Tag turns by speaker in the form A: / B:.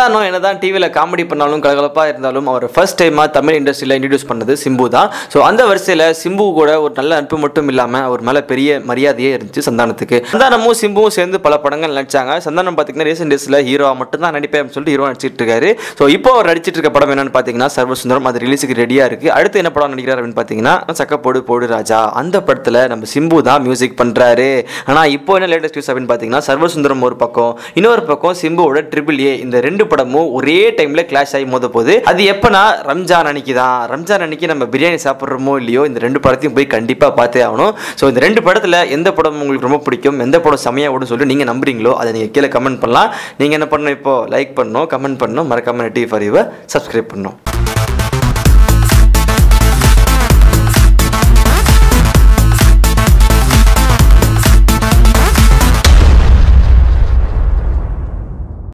A: சந்தானம் என்னதான் டிவியில் காமெடி பண்ணாலும் கலகலப்பாக இருந்தாலும் அவர் ஃபர்ஸ்ட் டைமாக தமிழ் இண்டஸ்ட்ரியில் இன்ட்ரடியூஸ் பண்ணது சிம்பு தான் ஸோ அந்த வரிசையில் சிம்பு கூட ஒரு நல்ல நட்பு மட்டும் இல்லாமல் அவர் மேலே பெரிய மரியாதையே இருந்துச்சு சந்தானத்துக்கு சந்தானமும் சிம்புவும் சேர்ந்து பல படங்கள் நடிச்சாங்க சந்தானம் பார்த்தீங்கன்னா ரீசெண்ட் டேஸில் ஹீரோவாக மட்டும் தான் நடிப்பேன் அப்படின்னு சொல்லிட்டு ஹீரோ நடிச்சிட்டு இருக்காரு ஸோ இப்போ அவர் நடிச்சிட்டு இருக்க படம் என்னன்னு பார்த்தீங்கன்னா சர்வசுந்தரம் அது ரிலீஸுக்கு ரெடியாக இருக்குது அடுத்து என்ன படம் நடிக்கிறார் அப்படின்னு பார்த்தீங்கன்னா சக்கப்போடு போடு ராஜா அந்த படத்தில் நம்ம சிம்பு தான் மியூசிக் பண்ணுறாரு ஆனால் இப்போ என்ன லேட்டஸ்ட் நியூஸ் அப்படின்னு பார்த்தீங்கன்னா சர்வசுந்தரம் ஒரு பக்கம் இன்னொரு பக்கம் சிம்புவோட ட்ரிபிள் ஏ இந்த ரெண்டு படமும் ஒரே டைமில் கிளாஷ் ஆகி மோத போகுது அது எப்போனா ரம்ஜான் அன்னைக்கு தான் ரம்ஜான் அன்னைக்கு நம்ம பிரியாணி சாப்பிட்றோமோ இல்லையோ இந்த ரெண்டு படத்தையும் போய் கண்டிப்பாக பார்த்தே ஆகணும் ஸோ இந்த ரெண்டு படத்தில் எந்த படம் உங்களுக்கு ரொம்ப பிடிக்கும் எந்த படம் செமையாக ஓடும் சொல்லி நீங்கள் நம்புறீங்களோ அதை நீங்கள் கீழே கமெண்ட் பண்ணலாம் நீங்கள் என்ன பண்ணணும் இப்போ லைக் பண்ணணும் கமெண்ட் பண்ணணும் மறக்காம டிவி ஃபார் யூவை சப்ஸ்கிரைப் பண்ணணும்